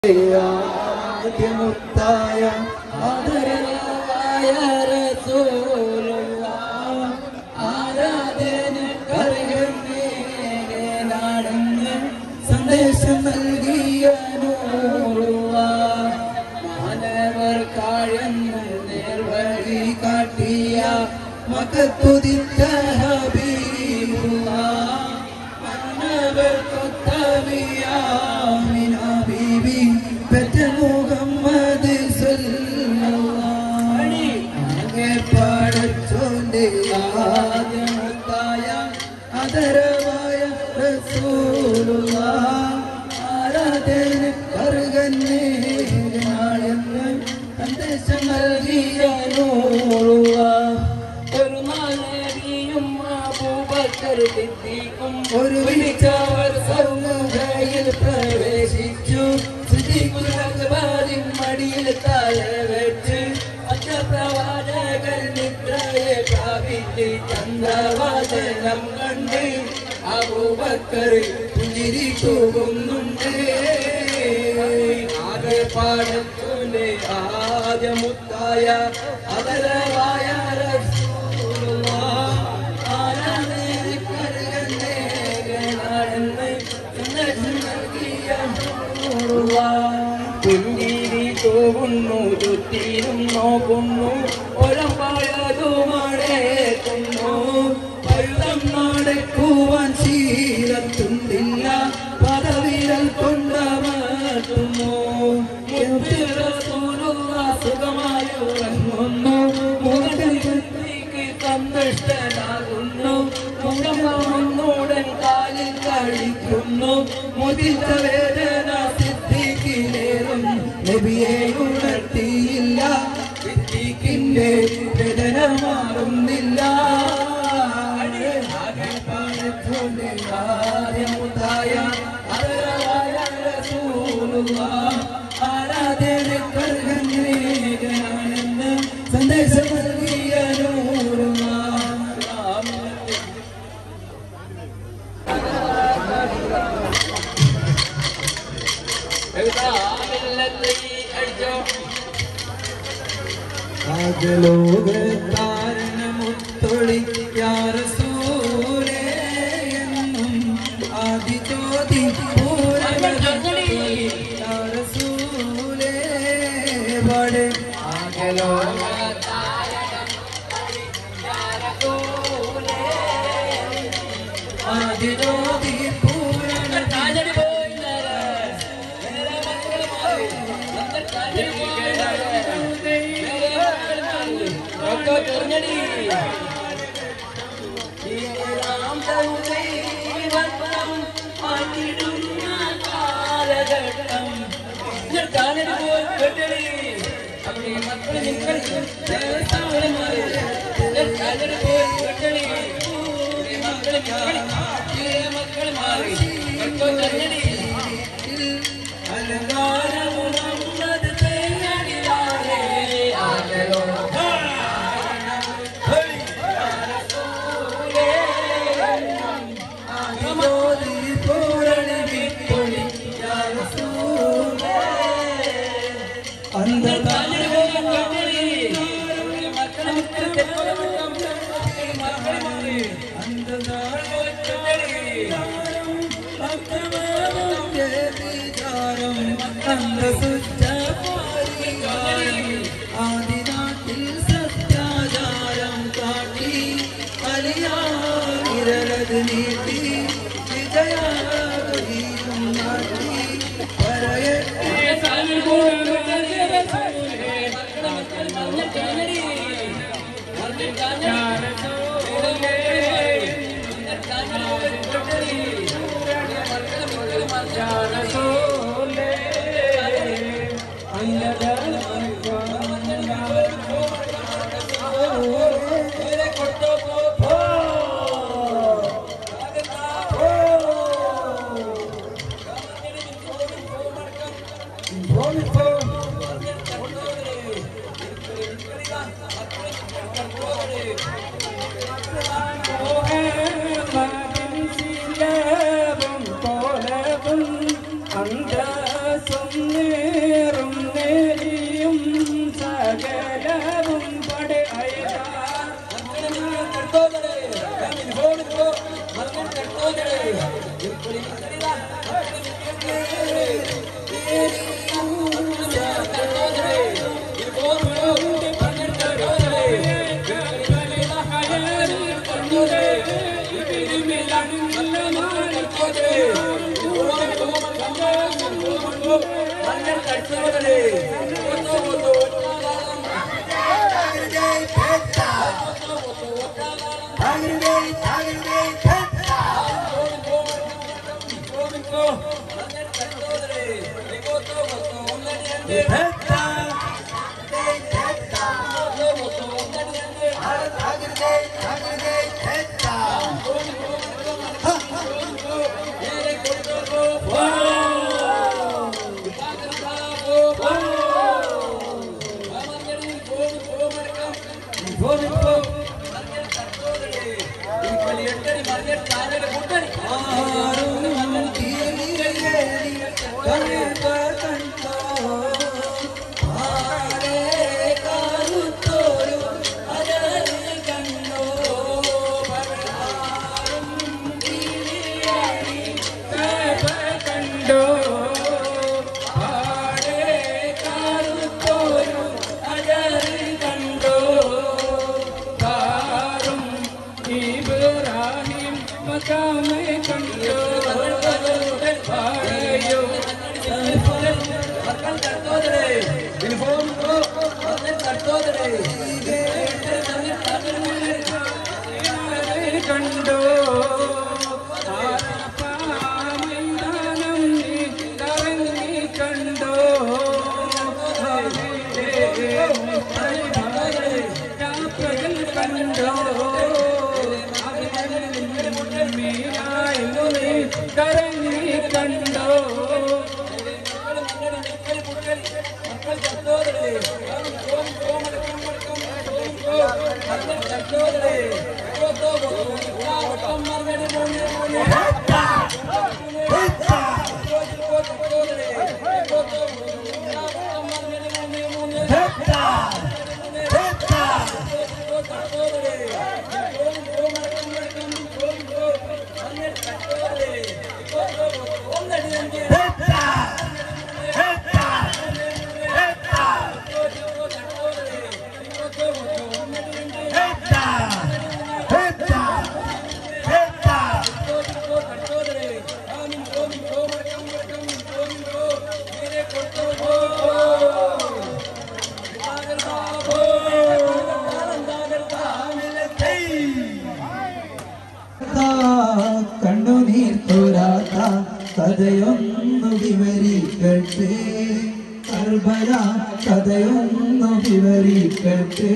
ആദ്യമുത്തായ ആദരവായ റസൂലുള്ള ആരാധന കറികണ്ണേനാണെന്ന് സന്ദേശം നൽകിയ നൂറുള്ള മാനവർ കാഴന്ന് നേർവഴി കാട്ടിയ മകത്തുതിത്ത ഹബീബുള്ള മാനവർ കൊത്തവിയാമിന ബീബി പെറ്റ മുഹമ്മദ് സല്ലല്ലാഹു ആകെ പാടച്ചോന്റെ ആദ്യമുത്തായ അതരവായ റസൂലുള്ള ആരാധന കറുകന്നേനാളെന്ന് സന്ദേശം നൽകിയ നൂറുള്ള ഒരു നാളേറിയും അബൂബക്കർ സിദ്ദീഖും ഒരു വിളിച്ചവർ സമൂഹയിൽ പ്രവേശിച്ചു സിദ്ദീഖുൽ അക്ബറിൻ മടിയിൽ തല വെച്ച് അച്ഛപ്രവാചകൻ നിദ്രയെ പ്രാപിച്ച് ചന്ദ്രവാദനം കണ്ട് അബൂബക്കർ പുഞ്ചിരി തൂകുന്നുണ്ട് ആകെ പാടത്തിന്റെ ആദ്യമുത്തായ അതരവായ റസൂലുള്ളാഹ് ആരാധന കരുകന്നേകനാണെന്ന് സന്ദേശം നൽകിയ പുഞ്ചിരി തോകുന്നു ചുറ്റിനും നോക്കുന്നു ഒരമ്പാഴതുമടേക്കുന്നു പഴുതം നടക്കുവാൻ ശീലത്തുണ്ടില്ല പദവിരൽ കൊണ്ടമർത്തുന്നു സുഖമായി ഉറങ്ങുന്നു മുഖത്തേക്ക് സന്തുഷ്ടനാകുന്നു മുഖമൊന്നുടൻ കാലിൽ കഴിക്കുന്നു മുതിർത്ത വേദന സിദ്ധിക്കിലേറും നബിയെ ഉണർത്തിയില്ല സിദ്ധിക്കിന്റെ വേദന മാറുന്നില്ല ആകെ പാടച്ചോന്റെ ആദ്യമുത്തായ അതരവായ റസൂലുള്ളാഹ് ആരാധന കർഗന്നേകനാണെന്ന് സന്ദേശം നൽകിയ നൂറുള്ളാഹ് ആകലോകത്താരണമുത്തൊളി യാറസൂലേ എന്നും ആദിജ്യോതി പൂരമൊളി യാറസൂലേ പാട് ആദിജ്യോതി പൂരമൊളി അലങ്കാരമുഹമ്മദ് തേങ്ങടിയാറേ ആകലോ ആദിനാട്ടിൽ സത്യാചാരം കാട്ടി അലിയാരത് നീട്ടി വിജയാകും നാട്ടി പറയട്ടെ അന്തസ്സൊന്നേ മഞ്ഞൾ കച്ചവടേ ഒന്നോ ഒന്നോ ഒറ്റാളാളം ഗോവിന്ദോ മഞ്ഞൾ കച്ചവടേ ഒന്നോ ഒന്നോ ഒന്നടിയന്തേ ഒന്നോ ഒന്നോ ഒന്നടിയന്തേ നേരെ കൊടുത്തോ പോ ജാഗ്രത പോ പോ മഞ്ഞളിൽ പോയി പോ മടക്കം ഗോവിന്ദോ മഞ്ഞൾ കച്ചവടേ ഈ കളി എട്ടടി മഞ്ഞൾ താരയുടെ മുട്ടടി ആരും തീരികയേറി കരുത കണ്ടോ ആരെ കരുത്തോരു അജറിൽ കണ്ടോ ആരും തീരികയേറി കണ്ടോ ആരെ കരുത്തോരു അജറിൽ കണ്ടോ താരും ഇബ്രാഹിം മക്കാമെ കണ്ടോ പായോ മക്കൾ കട്ടോതരേ ഗോവിന്ദോ മഞ്ഞൾ കട്ടോതരേ കണ്ടോ മൈതാനം കറങ്ങി കണ്ടോ യാത്രകൾ കണ്ടോ കറങ്ങി കണ്ടോ മക്കൾ കട്ടോതരേ ഗോവിന്ദോ മടക്കം മടക്കം ഗോവിന്ദോ മഞ്ഞൾ കട്ടോതരേ ഗോവിന്ദോ ഒട്ടം മറുപടി മൂന്ന് മൂന്ന് കണ്ണുനീർ തോരാത്ത കഥയൊന്നു വിവരിക്കട്ടെ കർബല കഥയൊന്നു വിവരിക്കട്ടെ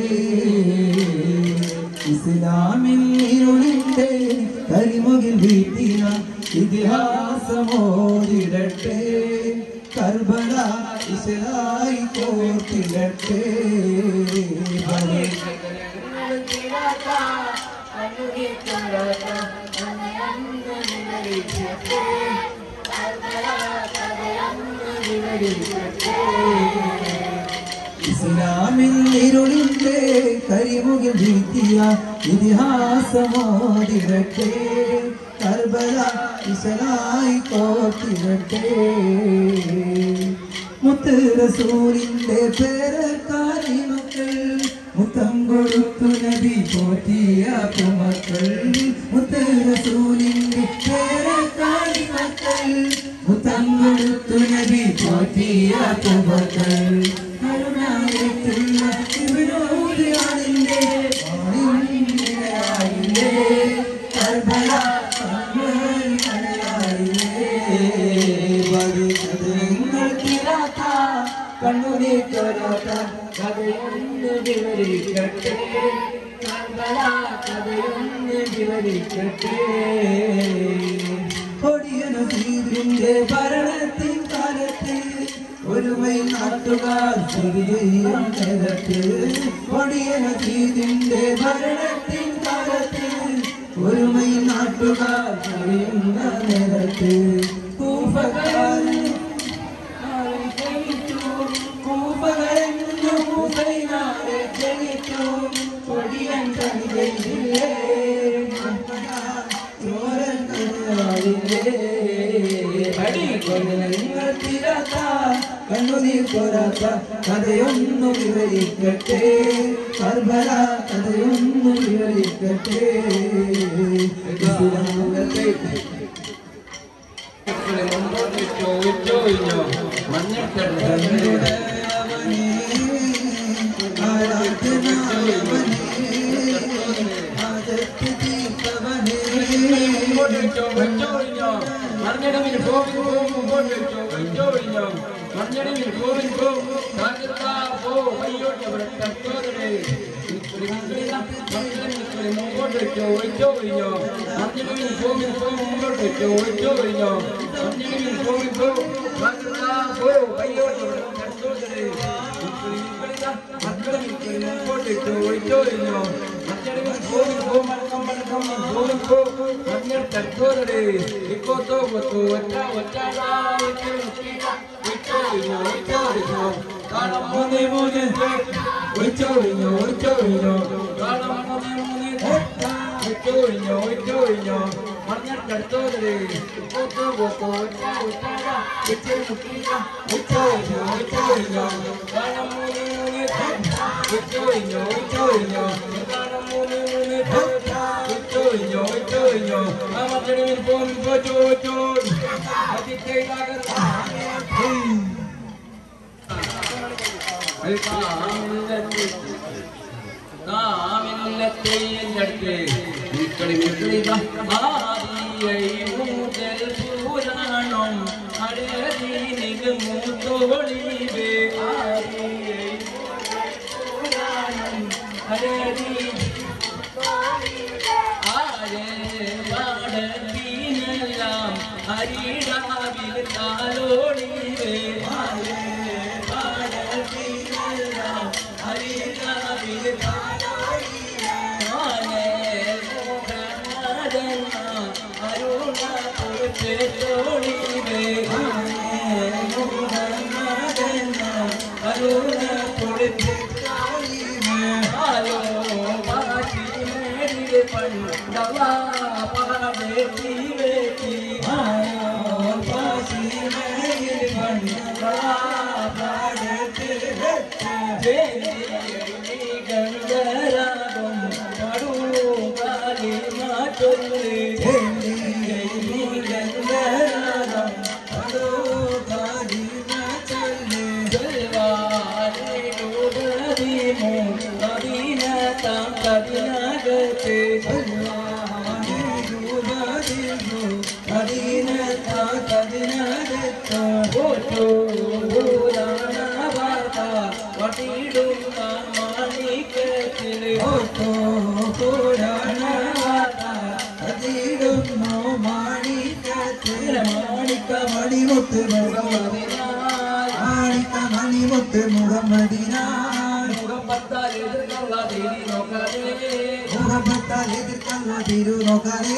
ഇസ്ലാമിൽ ഇരുളിന്റെ കരിമുകിൽ വീട്ടിയ ഇതിഹാസമോതിടട്ടെ കർബല ഇസ്ലായി കോർത്തിടട്ടെ ഇസ്ലാമിൽ ഇരുളിന്റെ കരിമുകിൽ വീഴ്ത്തിയ ഇതിഹാസമോതിരട്ടെ കർബല ഇസലായി കോട്ടിരട്ടെ മുത്ത് റസൂലിന്റെ പേരക്കാരി മക്കൾ മുത്തം കൊടുത്തു നബി പോറ്റിയ പുമക്കൾ മുത്ത് റസൂലിന്റെ പേരക്കാരി മക്കൾ മുത്തം കൊടുത്ു നബി പോറ്റിയ പുമക്കൾ കരുണായിട്ടുള്ള ഇവനോടിയാണിന്റെ ആണിന്റെ കർബല കണ്ണുനീ തൊരാത്ത കഥയൊന്ന് വിവരിക്കട്ടെ കർബല കഥയൊന്ന് വിവരിക്കട്ടെ കൊടിയ നസീറിന്റെ ഭരണത്തിൻ കാലത്ത് ഒരുമൈ നാട്ടുകാർ സ്ഥിതി ചെയ്യും നേരത്ത് കൊടിയ നസീറിന്റെ ഭരണത്തിൻ കാലത്ത് ഒരുമൈ നാട്ടുകാർ കഴിയുന്ന നേരത്ത് കൂഫക്കാരൻ കൂപ്പകളെന്നു മൂസൈനാരെ ജനിച്ചു കൊടിയൻ തനികയില്ലേ ചോരൻ കരുവാളില്ലേ അടി കൊല്ലങ്ങൾ തിരാത്ത കണ്ണുനീർ പോരാത്ത കഥയൊന്നു വിവരിക്കട്ടെ കർബല കഥയൊന്നു വിവരിക്കട്ടെ ഇസ്ലാമത്തെ മക്കളെ മുമ്പോട്ട് വെച്ചോ വെച്ചോ ഇഞ്ഞോ മഞ്ഞക്കട മുമ്പോട്ട് വെച്ചോ വെച്ചോ ഇഞ്ഞോ മഞ്ഞടമിന് പോവിൻ പോ മുമ്പോട്ട് വെച്ചോ വെച്ചോ ഇഞ്ഞോ മഞ്ഞടമിന് പോവിൻ പോ കാക്കത്താ പോ അയ്യോട്ട് അവിടെ കത്തോടെ മുമ്പോട്ട് വെച്ചോ വെച്ചോ ഇഞ്ഞോ മഞ്ഞടമിന് പോവിൻ പോ മുമ്പോട്ട് വെച്ചോ വെച്ചോ ഇഞ്ഞോ മഞ്ഞടമിന് പോവിൻ പോ കാക്കത്താ പോ അയ്യോട്ട് അവിടെ കത്തോടെ മക്കളെ മുമ്പോട്ട് വെച്ചോ വെച്ചോ ഇഞ്ഞോ മഞ്ഞടമിന് പോവിൻ പോ മടക്കം മടക്കം പോവിൻ പോ മഞ്ഞൾ കത്തോടെ ഇപ്പോത്തോ പൊത്തോ ഒറ്റ ഒറ്റാടാ വെച്ചോ വെച്ചോ ഇഞ്ഞോ വെച്ചോ ഇഞ്ഞോ കാണാം മൂന്നേ മൂന്നേ വെച്ചോ ഇഞ്ഞോ വെച്ചോ ഇഞ്ഞോ കാണാം മൂന്നേ മൂന്നേ വെച്ചോ ഇഞ്ഞോ വെച്ചോ ഇഞ്ഞോ മഞ്ഞൾ കത്തോടെ ഇപ്പോത്തോ പൊത്തോ ഒറ്റ ഒറ്റാടാ വെച്ചോ വെച്ചോ ഇഞ്ഞോ വെച്ചോ ഇഞ്ഞോ കാണാം മൂന്നേ മൂന്നേ വെച്ചോ ഇഞ്ഞോ വെച്ചോ ഇഞ്ഞോ കാണാം മൂന്നേ മൂന്നേ വെച്ചോ ഇഞ്ഞോ വെച്ചോ ഇഞ്ഞോ ആ മറ്റൊരു ഫോൺ വെച്ചോ വെച്ചോ അതിന്റെ ഹരിടാവിൽ താലോടിവേ ആരേ പാടത്തിനെല്ലാം ഹരിടാവിൽ മണിമുത്ത് മാണിക്ക മണിമുത്ത് മുഖമദിനാർ മുഖപ്പത്താൽ എതിർക്കല്ല തിരു നോക്കാനേ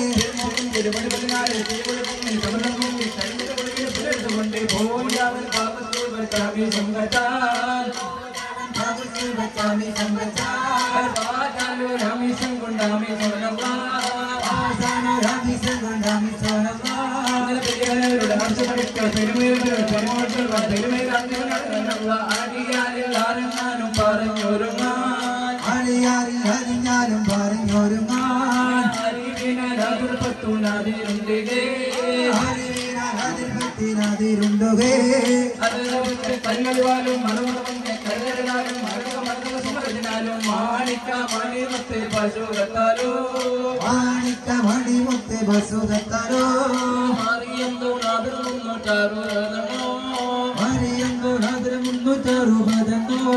സ്വാമി സംഘത്താൽ ആസാനു രാമി സംഘാമി സോനമാ അളിയാറി അറിഞ്ഞാലും പറഞ്ഞൊരുങ്ങാൻ അറിവിനാതിരുണ്ടുകേ മാണിക്ക മണിമുത്ത് ബസുദത്താരോ മറിയങ്കോ നാദ്ര മുന്നൂറ്റാറു പദങ്ങോ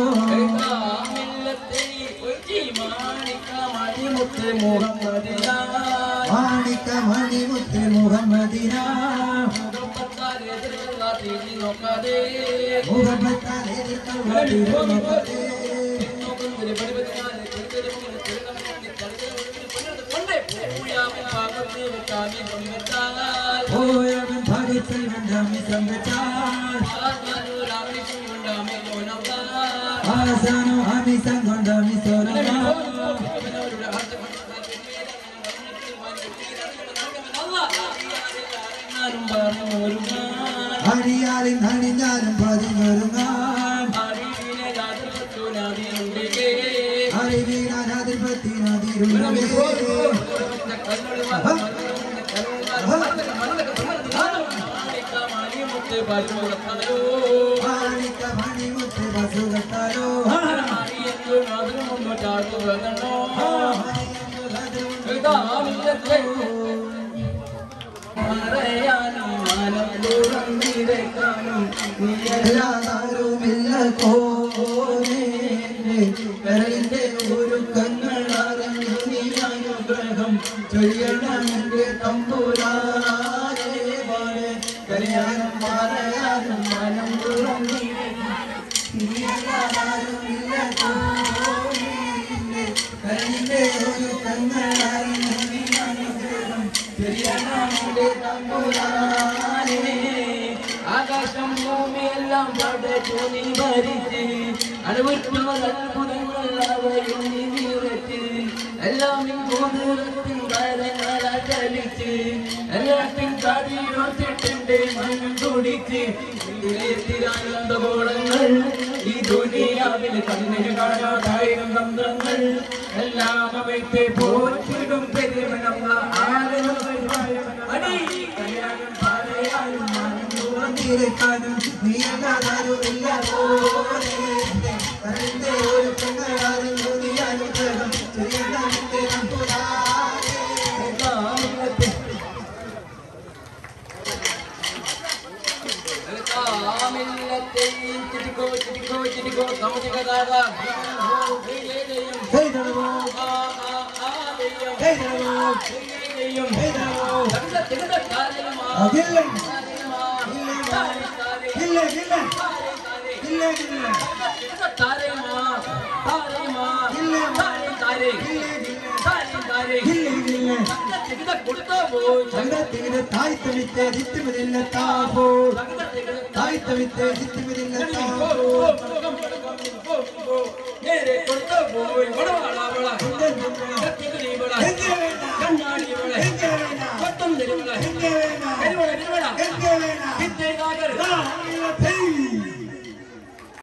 മാണിക്ക മണിമുത്ത് മുഹമ്മദിന മുഹമ്മത്താൽ എതിർക്കല്ല തിരുനോക്കേ പോയവൻ ഭാഗ്യത്തിൽ വേണ്ടാമി സംഘത്താൽ ആസാനോ ആമി സംഘണ്ടാമി സോനമാ അണിയാലിൻ അണിഞ്ഞാലും പതിഞ്ഞൊരുങ്ങാൻ അറിവീനാതിർപ്പത്തിനാതിരുണ്ടേ പാട്ട് കൊടുത്താലോ മാണിക്ക മണിമുത്ത് ബസുകത്താലോ മാറിയെന്നു അതിനു മുന്നോട്ടാട്ടു വന്നോ ഇതാമില്ലത്തെ പറയാനും മാനം ദൂരം നിരക്കാനും എല്ലാതാരുമില്ല കോനെ കരളിന്റെ ഒരു കണ്ണളറിഞ്ഞു നീ അനുഗ്രഹം ചൊരിയണമെന്റെ തമ്പുരാനെ വാഴെ കരയാനും പറയാനും മനം തുറന്നു എല്ലാതാരുമില്ല കോനെ കരളിന്റെ ഒരു കണ്ണളറിഞ്ഞു നീ അനുഗ്രഹം ചൊരിയണമെന്റെ തമ്പുരാനെ ആകാശം ഭൂമിയെല്ലാം പടച്ചു നീ ഭരിച്ച് അണുവിട്ടുള്ള അത്ഭുതങ്ങൾ അവയും നീ നിറച്ച് എല്ലാം ഭൂതത്തിൻ കാലങ്ങളാ ചലിച്ച് എല്ലാത്തിൻ കാടിയൊത്തിട്ടുണ്ട് മണ്ണും കുടിച്ച് ആനന്ദഗോളങ്ങൾ ഈ ദുനിയാവിൽ കണ്ണിന് കാണാതായിരം തന്ത്രങ്ങൾ എല്ലാം അവയ്ക്ക് പോറ്റിടും പെരുമണം ആരും അടി കല്യാണം പറയാനും മനം തുറന്നിരിക്കാനും നീയല്ലാതാരുമില്ല പോലെ കരളിന്റെ ഒരു കണ്ണളറിഞ്ഞു നീ അനുഗ്രഹം ചൊരിയണമെന്റെ തമ്പുരാനെ കാമിലത്തെ കാമിലത്തെ ചിരിക്കോ ചിരിക്കോ ചിരിക്കോ സമുദ്രകാരാ ദൈവം ഹേതളവോ ആ ആ ആ ദൈവം ഹേതളവോ ദൈവം ഹേതളവോ തകത തകത കാലമാ അകില്ല കാലമാ ഇല്ല താരെ താരെ ഇല്ല ഇല്ല താരെ ഇല്ല ഇല്ല തകത താരമാ താരമാ ഇല്ല. താരെ താരെ താരെ താരെ ഇല്ല ഇല്ല തകത തകത കൊടുത്തോ പോയി സംഘത്തിന് തായ്ത്തമിത്തെ ഹിത്തുമില്ല താപോ തകത തകത തായ്ത്തമിത്തെ ഹിത്തുമില്ല താപോ നേരെ കൊടുത്തോ പോയി വടവാള വള